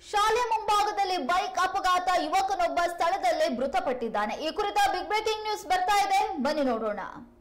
ಶಾಲೆ ಮುಂಭಾಗದಲ್ಲಿ ಬೈಕ್ ಅಪಘಾತ ಯುವಕನೊಬ್ಬ ಸ್ಥಳದಲ್ಲೇ ಮೃತಪಟ್ಟಿದ್ದಾನೆ ಈ ಕುರಿತ ಬಿಗ್ ಬ್ರೇಕಿಂಗ್ ನ್ಯೂಸ್ ಬರ್ತಾ ಇದೆ ಬನ್ನಿ ನೋಡೋಣ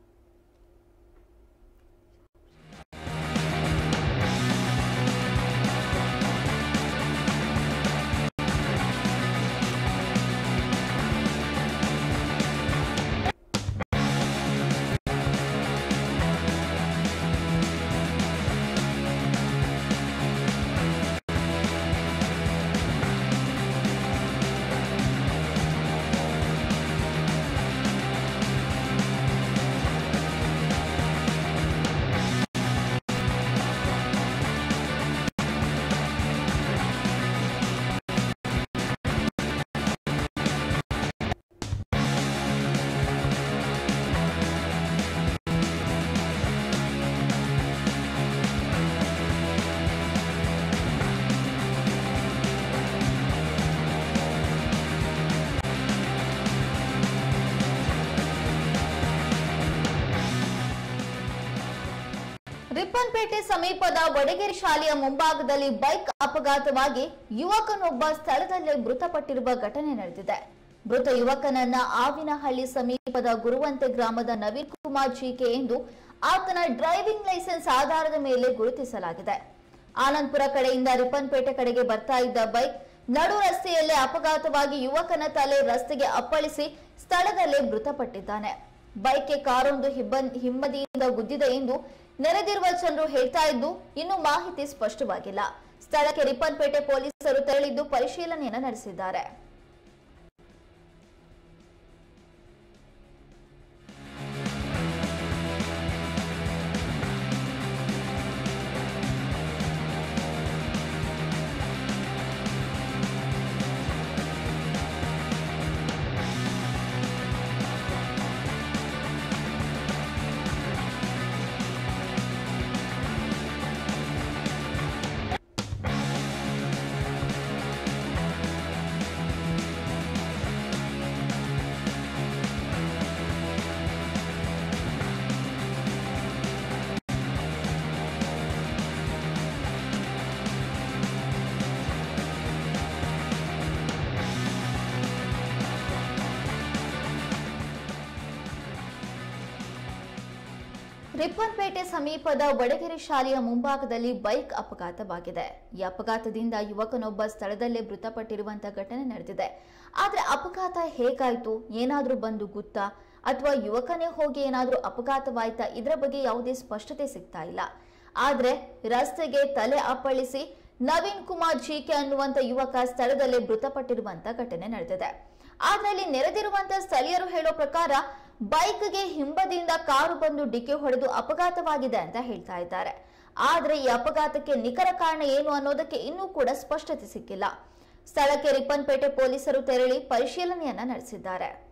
ರಿಪ್ಪನ್ಪೇಟೆ ಸಮೀಪದ ವಡಗೇರಿ ಶಾಲೆಯ ಮುಂಭಾಗದಲ್ಲಿ ಬೈಕ್ ಅಪಘಾತವಾಗಿ ಯುವಕನೊಬ್ಬ ಸ್ಥಳದಲ್ಲೇ ಮೃತಪಟ್ಟಿರುವ ಘಟನೆ ನಡೆದಿದೆ ಮೃತ ಯುವಕನನ್ನ ಆವಿನಹಳ್ಳಿ ಸಮೀಪದ ಗುರುವಂತೆ ಗ್ರಾಮದ ನವೀನ್ ಕುಮಾರ್ ಜಿಕೆ ಎಂದು ಆತನ ಡ್ರೈವಿಂಗ್ ಲೈಸೆನ್ಸ್ ಆಧಾರದ ಮೇಲೆ ಗುರುತಿಸಲಾಗಿದೆ ಆನಂದ್ಪುರ ಕಡೆಯಿಂದ ರಿಪ್ಪನ್ಪೇಟೆ ಕಡೆಗೆ ಬರ್ತಾ ಇದ್ದ ಬೈಕ್ ನಡು ರಸ್ತೆಯಲ್ಲೇ ಅಪಘಾತವಾಗಿ ಯುವಕನ ತಲೆ ರಸ್ತೆಗೆ ಅಪ್ಪಳಿಸಿ ಸ್ಥಳದಲ್ಲೇ ಮೃತಪಟ್ಟಿದ್ದಾನೆ ಬೈಕ್ಗೆ ಕಾರೊಂದು ಹಿಬ್ಬನ್ ಹಿಮ್ಮದಿಯಿಂದ ಗುದ್ದಿದೆ ಎಂದು ನೆರೆದಿರುವ ಜನರು ಹೇಳ್ತಾ ಇದ್ದು ಇನ್ನು ಮಾಹಿತಿ ಸ್ಪಷ್ಟವಾಗಿಲ್ಲ ಸ್ಥಳಕ್ಕೆ ರಿಪ್ಪನ್ಪೇಟೆ ಪೊಲೀಸರು ತೆರಳಿದ್ದು ಪರಿಶೀಲನೆಯನ್ನು ನಡೆಸಿದ್ದಾರೆ ರಿಪ್ಪನ್ಪೇಟೆ ಸಮೀಪದ ವಡಗೆರೆ ಶಾಲೆಯ ಮುಂಭಾಗದಲ್ಲಿ ಬೈಕ್ ಅಪಘಾತವಾಗಿದೆ ಈ ಅಪಘಾತದಿಂದ ಯುವಕನೊಬ್ಬ ಸ್ಥಳದಲ್ಲೇ ಮೃತಪಟ್ಟಿರುವಂತಹ ಘಟನೆ ನಡೆದಿದೆ ಆದ್ರೆ ಅಪಘಾತ ಹೇಗಾಯ್ತು ಏನಾದ್ರೂ ಬಂದು ಗುತ್ತಾ ಅಥವಾ ಯುವಕನೇ ಹೋಗಿ ಏನಾದ್ರೂ ಅಪಘಾತವಾಯ್ತಾ ಇದರ ಬಗ್ಗೆ ಯಾವುದೇ ಸ್ಪಷ್ಟತೆ ಸಿಗ್ತಾ ಇಲ್ಲ ಆದ್ರೆ ರಸ್ತೆಗೆ ತಲೆ ಅಪ್ಪಳಿಸಿ ನವೀನ್ ಕುಮಾರ್ ಜಿಕೆ ಅನ್ನುವಂತ ಯುವಕ ಸ್ಥಳದಲ್ಲೇ ಮೃತಪಟ್ಟಿರುವಂತ ಘಟನೆ ನಡೆದಿದೆ ಆದ್ರೆ ಅಲ್ಲಿ ನೆರೆದಿರುವಂತ ಸ್ಥಳೀಯರು ಹೇಳೋ ಪ್ರಕಾರ ಬೈಕ್ಗೆ ಹಿಂಬದಿಯಿಂದ ಕಾರು ಬಂದು ಡಿಕ್ಕಿ ಹೊಡೆದು ಅಪಘಾತವಾಗಿದೆ ಅಂತ ಹೇಳ್ತಾ ಇದ್ದಾರೆ ಆದ್ರೆ ಈ ಅಪಘಾತಕ್ಕೆ ನಿಖರ ಕಾರಣ ಏನು ಅನ್ನೋದಕ್ಕೆ ಇನ್ನೂ ಕೂಡ ಸ್ಪಷ್ಟತೆ ಸಿಕ್ಕಿಲ್ಲ ಸ್ಥಳಕ್ಕೆ ರಿಪ್ಪನ್ಪೇಟೆ ಪೊಲೀಸರು ತೆರಳಿ ಪರಿಶೀಲನೆಯನ್ನ ನಡೆಸಿದ್ದಾರೆ